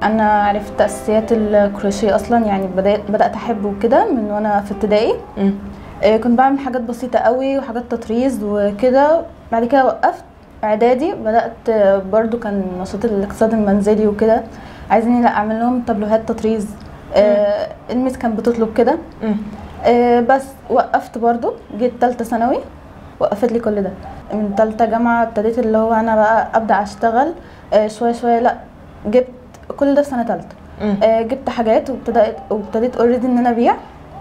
انا عرفت اساسيات الكروشيه اصلا يعني بدات بدات احبه كده من وانا في ابتدائي مم. آه، كنت بعمل حاجات بسيطه قوي وحاجات تطريز وكده بعد كده وقفت اعدادي بدات آه، برضو كان نشاط الاقتصاد المنزلي وكده عايزيني لا اعمل لهم تابلوهات تطريز آه، الميس كانت بتطلب كده مم. آه، بس وقفت برضو جيت تالتة ثانوي وقفت لي كل ده من تالتة جامعة ابتديت اللي هو انا بقى ابدا اشتغل آه، شوية شوية لا جبت كل ده في سنة تالتة مم. آه، جبت حاجات وابتدأت وابتديت اوريدي ان انا ابيع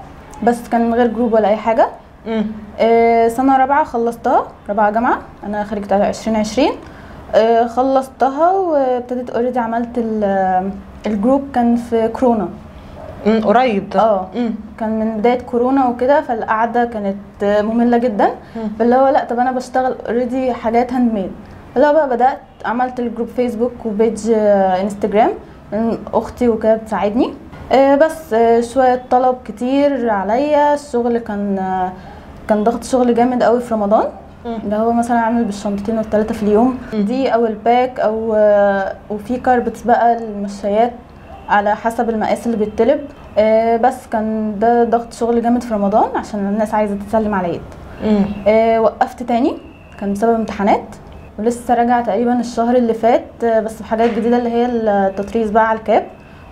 بس كان من غير جروب ولا اي حاجة مم. آه، سنة رابعة خلصتها رابعة جامعة انا خريجة 2020 آه، خلصتها وابتديت اوريدي عملت ال- الجروب كان في كورونا مم. قريب ده اه مم. كان من بدايه كورونا وكده فالقعده كانت ممله جدا مم. فاللي هو لا طب انا بشتغل اوريدي حاجات هاند ميد اللي هو بقى بدات عملت الجروب فيسبوك وبيج آه، انستجرام من اختي وكده بتساعدني آه، بس آه، شويه طلب كتير عليا الشغل كان آه، كان ضغط شغل جامد قوي في رمضان مم. اللي هو مثلا عامل بالشنطتين والثلاثه في اليوم مم. دي او الباك او آه، وفي كاربتس بقى المشايات على حسب المقاس اللي بيطلب آه، بس كان ده ضغط شغل جامد في رمضان عشان الناس عايزه تسلم على العيد مم. آه، وقفت تاني كان بسبب امتحانات ولسه راجعه تقريبا الشهر اللي فات آه، بس بحاجات جديده اللي هي التطريز بقى على الكاب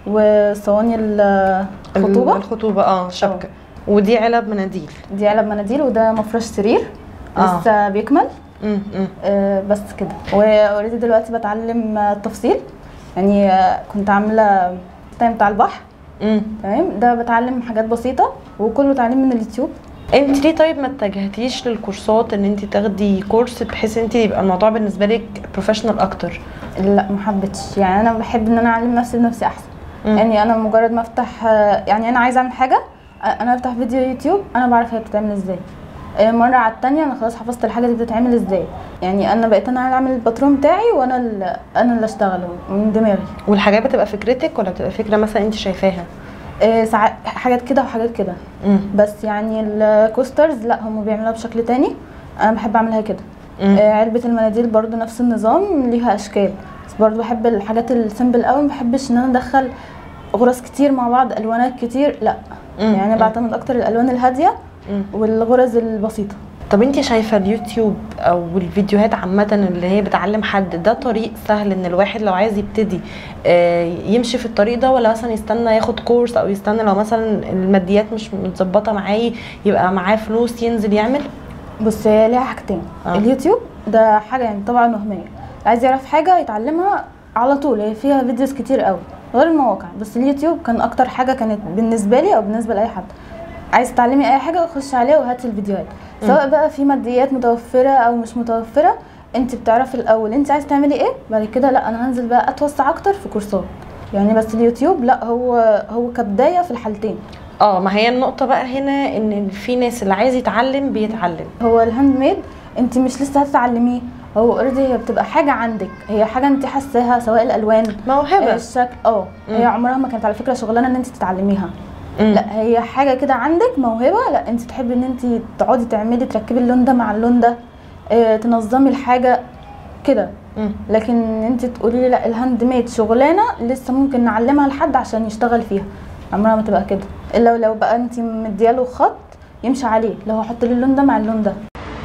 وصواني ال- الخطوبه الخطوبه اه شبكه ودي علب مناديل دي علب مناديل وده مفرش سرير آه. لسه بيكمل مم. مم. آه، بس كده واوريدي دلوقتي بتعلم آه، التفصيل يعني آه، كنت عامله التايم بتاع البحر مم. تمام ده بتعلم حاجات بسيطه وكله تعليم من اليوتيوب انت ليه طيب ما اتجهتيش للكورسات ان انت تاخدي كورس بحيث انت يبقى الموضوع بالنسبه لك بروفيشنال اكتر لا ما حبيتش يعني انا بحب ان انا اعلم نفسي بنفسي احسن مم. يعني انا مجرد ما افتح آه، يعني انا عايزه اعمل حاجه آه، انا افتح فيديو يوتيوب انا بعرف هي بتتعمل ازاي آه، مره على التانية انا خلاص حفظت الحاجه دي بتتعمل ازاي يعني انا بقيت انا اعمل الباترون بتاعي وانا ال- انا اللي اشتغله من دماغي والحاجات بتبقى فكرتك ولا بتبقى فكره مثلا انت شايفاها آه، ساعات حاجات كده وحاجات كده مم. بس يعني الكوسترز لا هم بيعملوها بشكل تاني انا بحب اعملها كده مم. آه، علبة المناديل برضو نفس النظام ليها اشكال بس برضو بحب الحاجات السيمبل قوي ما بحبش ان انا ادخل غرز كتير مع بعض الوانات كتير لا مم. يعني انا مم. بعتمد اكتر الالوان الهاديه مم. والغرز البسيطه طب انت شايفه اليوتيوب او الفيديوهات عامه اللي هي بتعلم حد ده طريق سهل ان الواحد لو عايز يبتدي آه، يمشي في الطريق ده ولا مثلا يستنى ياخد كورس او يستنى لو مثلا الماديات مش متظبطه معاه يبقى معاه فلوس ينزل يعمل بص هي ليها حاجتين آه. آه. اليوتيوب ده حاجه يعني طبعا وهميه اللي عايز يعرف حاجه يتعلمها على طول هي فيها فيديوز كتير قوي غير المواقع بس اليوتيوب كان اكتر حاجه كانت بالنسبه لي او بالنسبه لاي حد عايز تعلمي اي حاجه خش عليها وهاتي الفيديوهات سواء بقى في ماديات متوفره او مش متوفره انت بتعرفي الاول انت عايز تعملي ايه بعد كده لا انا هنزل بقى اتوسع اكتر في كورسات يعني بس اليوتيوب لا هو هو كبدايه في الحالتين اه ما هي النقطه بقى هنا ان في ناس اللي عايز يتعلم بيتعلم هو الهاند ميد انت مش لسه هتتعلميه هو اوريدي هي بتبقى حاجه عندك هي حاجه انت حاساها سواء الالوان آه، موهبه الشكل اه مم. هي عمرها ما كانت على فكره شغلانه ان انت تتعلميها مم. لا هي حاجه كده عندك موهبه لا انت تحبي ان انت تقعدي تعملي تركبي اللون ده مع اللون ده اه تنظمي الحاجه كده مم. لكن انت تقولي لي لا الهاند ميد شغلانه لسه ممكن نعلمها لحد عشان يشتغل فيها عمرها ما تبقى كده الا لو بقى انت مدياله خط يمشي عليه لو هحط لي اللون ده مع اللون ده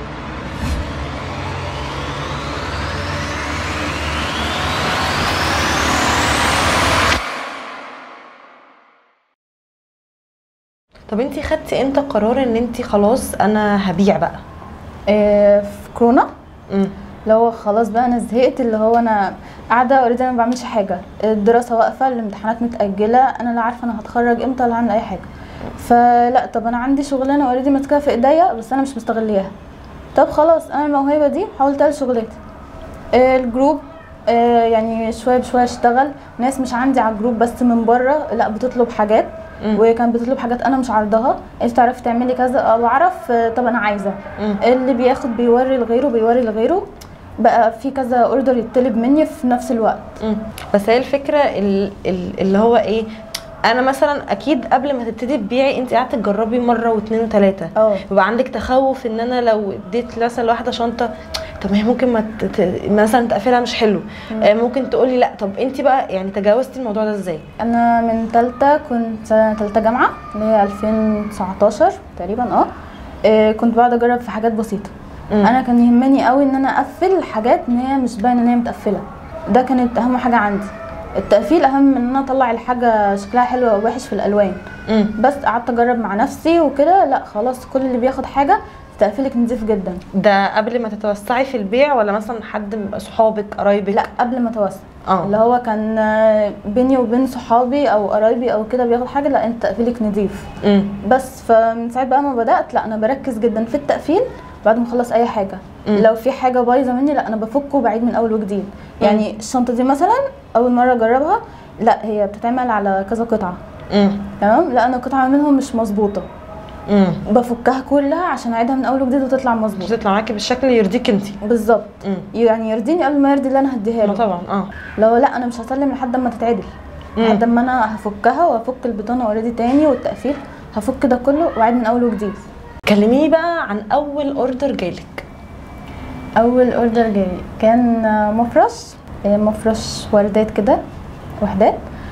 طب انت خدتي امتى قرار ان انت خلاص انا هبيع بقى اه في كورونا مم. اللي هو خلاص بقى انا زهقت اللي هو انا قاعده اوريدي انا ما بعملش حاجه الدراسه واقفه الامتحانات متاجله انا لا عارفه انا هتخرج امتى ولا هعمل اي حاجه فلا طب انا عندي شغلانه اوريدي ماسكاها في ايديا بس انا مش مستغلياها طب خلاص انا الموهبه دي حاولت على شغلتي آه، الجروب آه، يعني شويه بشويه اشتغل ناس مش عندي على الجروب بس من بره لا بتطلب حاجات مم. وكانت بتطلب حاجات انا مش عارضاها انت تعرفي تعملي كذا اه بعرف آه، طب انا عايزه مم. اللي بياخد بيوري لغيره بيوري لغيره بقى في كذا اوردر يطلب مني في نفس الوقت مم. بس هي الفكره ال- ال- اللي هو ايه انا مثلا اكيد قبل ما تبتدي تبيعي انت قاعده تجربي مره واثنين وثلاثه اه بيبقى عندك تخوف ان انا لو اديت مثلا لواحده شنطه طب طب ما هي ممكن ما ت... ت... مثلا تقفلها مش حلو آه ممكن تقولي لا طب انت بقى يعني تجاوزتي الموضوع ده ازاي انا من تالتة كنت سنة تالتة جامعة اللي هي 2019 تقريبا اه آه، كنت بقعد اجرب في حاجات بسيطة مم. انا كان يهمني قوي ان انا اقفل حاجات ان هي مش باينه ان هي متقفله ده كانت اهم حاجه عندي التقفيل اهم من ان انا اطلع الحاجه شكلها حلو او وحش في الالوان مم. بس قعدت اجرب مع نفسي وكده لا خلاص كل اللي بياخد حاجه تقفيلك نضيف جدا ده قبل ما تتوسعي في البيع ولا مثلا حد من صحابك قرايبك لا قبل ما اتوسع اللي اه هو كان آه، بيني وبين صحابي او قرايبي او كده بياخد حاجه لا انت تقفيلك نضيف مم. بس فمن ساعه بقى ما بدات لا انا بركز جدا في التقفيل بعد ما اخلص اي حاجه مم. لو في حاجه بايظه مني لا انا بفكه وبعيد من اول وجديد يعني الشنطه دي مثلا اول مره اجربها لا هي بتتعمل على كذا قطعه مم. تمام لا انا قطعه منهم مش مظبوطه مم. بفكها كلها عشان اعيدها من اول وجديد وتطلع مش مظبوطه تطلع معاكي بالشكل اللي يرضيك انت بالظبط يعني يرضيني قبل ما يرضي اللي انا هديها ما له طبعا اه لو لا انا مش هسلم لحد ما تتعدل مم. لحد ما انا هفكها وهفك البطانه اوريدي تاني والتقفيل هفك ده كله واعيد من اول وجديد كلميني بقى عن اول اوردر جالك اول اوردر جاي كان آه، مفرش آه، مفرش وردات كده وحدات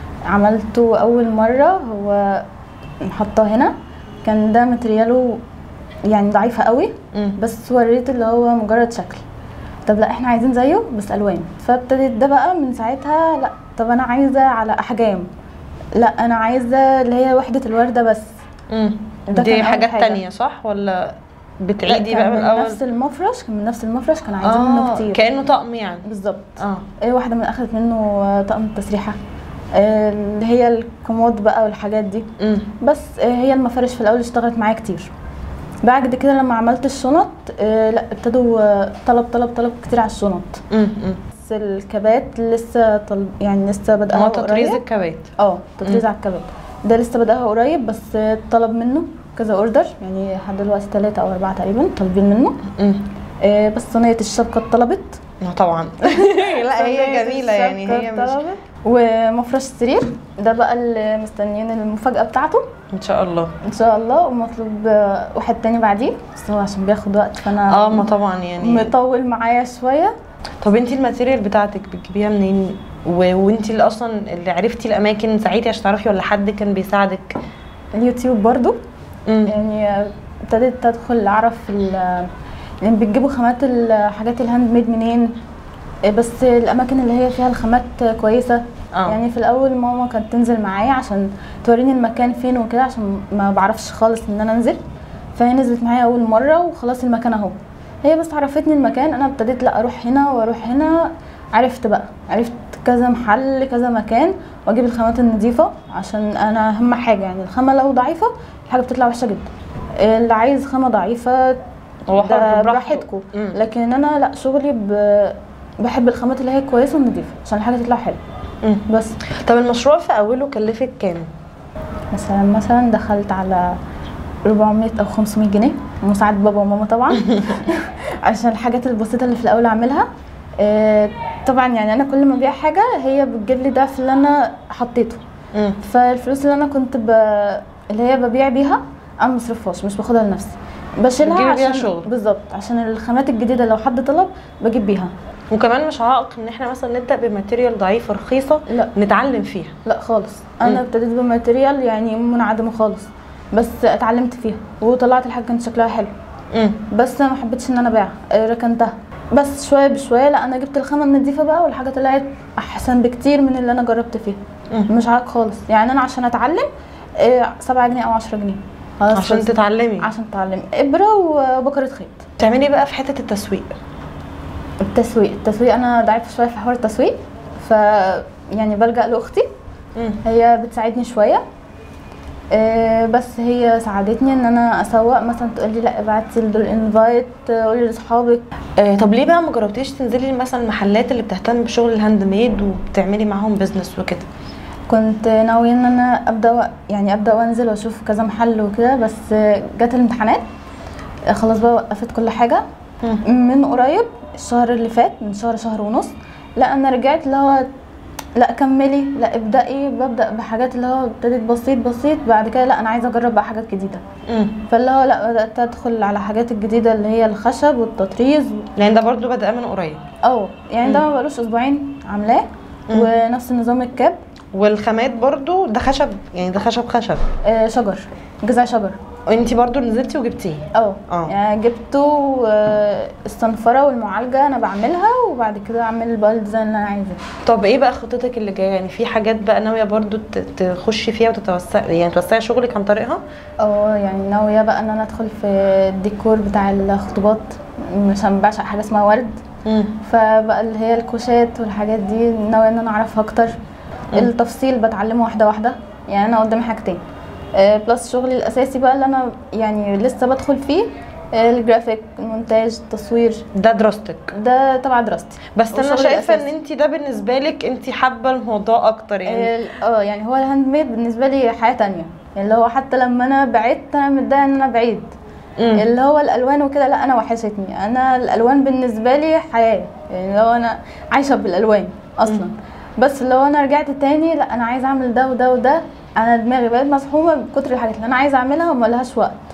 عملته اول مره هو حطاه هنا كان ده ماترياله يعني ضعيفه قوي مم. بس وريت اللي هو مجرد شكل طب لا احنا عايزين زيه بس الوان فابتدت ده بقى من ساعتها لا طب انا عايزه على احجام لا انا عايزه اللي هي وحده الورده بس مم. ده كان دي أول حاجات حاجة. تانية صح ولا لا، بتعيدي كان بقى من من الاول نفس المفرش كان من نفس المفرش كان عايزين منه اه كتير كانه طقم يعني بالظبط اه ايه واحده من اخذت منه آه، طقم التسريحه آه، اللي هي الكومود بقى والحاجات دي مم. بس آه، هي المفارش في الاول اشتغلت معايا كتير بعد كده لما عملت الشنط آه، لا ابتدوا آه، طلب طلب طلب كتير على الشنط مم. مم. بس الكبات لسه طلب يعني لسه بدأها هو تطريز قريب الكبات اه تطريز مم. على الكبات ده لسه بدأها قريب بس آه، طلب منه كذا اوردر يعني لحد دلوقتي ثلاثة او اربعة تقريبا طالبين منه مم. آه، بس صينية الشبكة اتطلبت ما طبعا لا هي صينية جميلة يعني الشبكة هي مش اتطلبت. ومفرش السرير ده بقى اللي مستنيين المفاجأة بتاعته ان شاء الله ان شاء الله ومطلوب آه، واحد تاني بعديه بس هو عشان بياخد وقت فانا اه ما طبعا يعني مطول معايا شوية طب انتي الماتيريال بتاعتك بتجيبيها منين و... وانتي اللي اصلا اللي عرفتي الاماكن ساعتها عشان تعرفي ولا حد كان بيساعدك اليوتيوب برضو مم. يعني آه، ابتديت ادخل اعرف ال- يعني بتجيبوا خامات الحاجات الهاند ميد منين آه، بس الاماكن اللي هي فيها الخامات كويسه اه يعني في الاول ماما كانت تنزل معايا عشان توريني المكان فين وكده عشان ما بعرفش خالص ان انا انزل فهي نزلت معايا اول مره وخلاص المكان اهو هي بس عرفتني المكان انا ابتديت لا اروح هنا واروح هنا عرفت بقى عرفت كذا محل كذا مكان واجيب الخامات النظيفه عشان انا اهم حاجه يعني الخامه لو ضعيفه الحاجه بتطلع وحشه جدا اللي عايز خامه ضعيفه هو حر ده براحته. براحتكم مم. لكن انا لا شغلي ب... بحب الخامات اللي هي كويسه ونظيفه عشان الحاجه تطلع حلوه مم. بس طب المشروع في اوله كلفك كام؟ مثلا مثلا دخلت على 400 او 500 جنيه مساعدة بابا وماما طبعا عشان الحاجات البسيطة اللي في الاول اعملها آه، طبعا يعني انا كل ما ابيع حاجة هي بتجيب لي ضعف اللي انا حطيته مم. فالفلوس اللي انا كنت ب... اللي هي ببيع بيها انا ما بصرفهاش مش باخدها لنفسي بشيلها بتجيبي بيها عشان شغل. بالظبط عشان الخامات الجديدة لو حد طلب بجيب بيها وكمان مش عائق ان احنا مثلا نبدا بماتيريال ضعيفه رخيصه لا نتعلم فيها لا خالص انا مم. ابتديت بماتيريال يعني منعدمه خالص بس اتعلمت فيها وطلعت الحاجه كانت شكلها حلو مم. بس ما حبيتش ان انا ابيعها آه، ركنتها بس شويه بشويه لا انا جبت الخامه النظيفه بقى والحاجه طلعت احسن بكتير من اللي انا جربت فيها مم. مش عائق خالص يعني انا عشان اتعلم 7 جنيه او 10 جنيه خلاص عشان خلصت. تتعلمي عشان اتعلم ابره وبكره خيط تعملي بقى في حته التسويق التسويق التسويق انا ضعيفه شويه في حوار التسويق ف يعني بلجأ لاختي مم. هي بتساعدني شويه آه، بس هي ساعدتني ان انا اسوق مثلا تقول لي لا ابعتي دول انفايت قولي لاصحابك آه طب ليه بقى ما جربتيش تنزلي مثلا المحلات اللي بتهتم بشغل الهاند ميد وبتعملي معاهم بزنس وكده كنت ناويه ان انا ابدا و... يعني ابدا وانزل واشوف كذا محل وكده بس آه، جت الامتحانات آه، خلاص بقى وقفت كل حاجه مم. من قريب الشهر اللي فات من شهر شهر ونص لا انا رجعت اللي هو لا كملي لا ابدأي ببدأ بحاجات اللي هو ابتديت بسيط بسيط بعد كده لا انا عايزه اجرب بقى حاجات جديده مم. فاللي هو لا بدأت ادخل على حاجات الجديده اللي هي الخشب والتطريز لان ده برضو بدأ من قريب اه يعني ده ما بقالوش اسبوعين عاملاه مم. ونفس نظام الكاب والخامات برضو ده خشب يعني ده خشب خشب آه شجر جذع شجر وانتي برضو نزلتي وجبتيه اه اه. يعني جبته آه، الصنفره والمعالجه انا بعملها وبعد كده اعمل بقى الديزاين اللي انا عايزاه طب ايه بقى خطتك اللي جايه يعني في حاجات بقى ناويه برضو ت- تخشي فيها وتتوسعي يعني توسعي شغلك عن طريقها اه يعني ناويه بقى ان انا ادخل في الديكور بتاع الخطوبات عشان بعشق حاجه اسمها ورد مم. فبقى اللي هي الكوشات والحاجات دي ناويه ان انا اعرفها اكتر التفصيل بتعلمه واحده واحده يعني انا قدامي حاجتين آه، بلس شغلي الاساسي بقى اللي انا يعني لسه بدخل فيه آه، الجرافيك المونتاج التصوير ده دراستك ده تبع دراستي بس انا والشغل شايفه ان الأساسي. انت ده بالنسبه لك انت حابه الموضوع اكتر يعني ال- اه يعني هو الهاند ميد بالنسبه لي حياه تانية يعني اللي هو حتى لما انا بعدت انا متضايقه ان انا بعيد مم. اللي هو الالوان وكده لا انا وحشتني انا الالوان بالنسبه لي حياه يعني لو انا عايشه بالالوان اصلا بس لو انا رجعت تاني لا انا عايزه اعمل ده وده وده انا دماغي بقت مسحومه بكتر الحاجات اللي انا عايزه اعملها وما لهاش وقت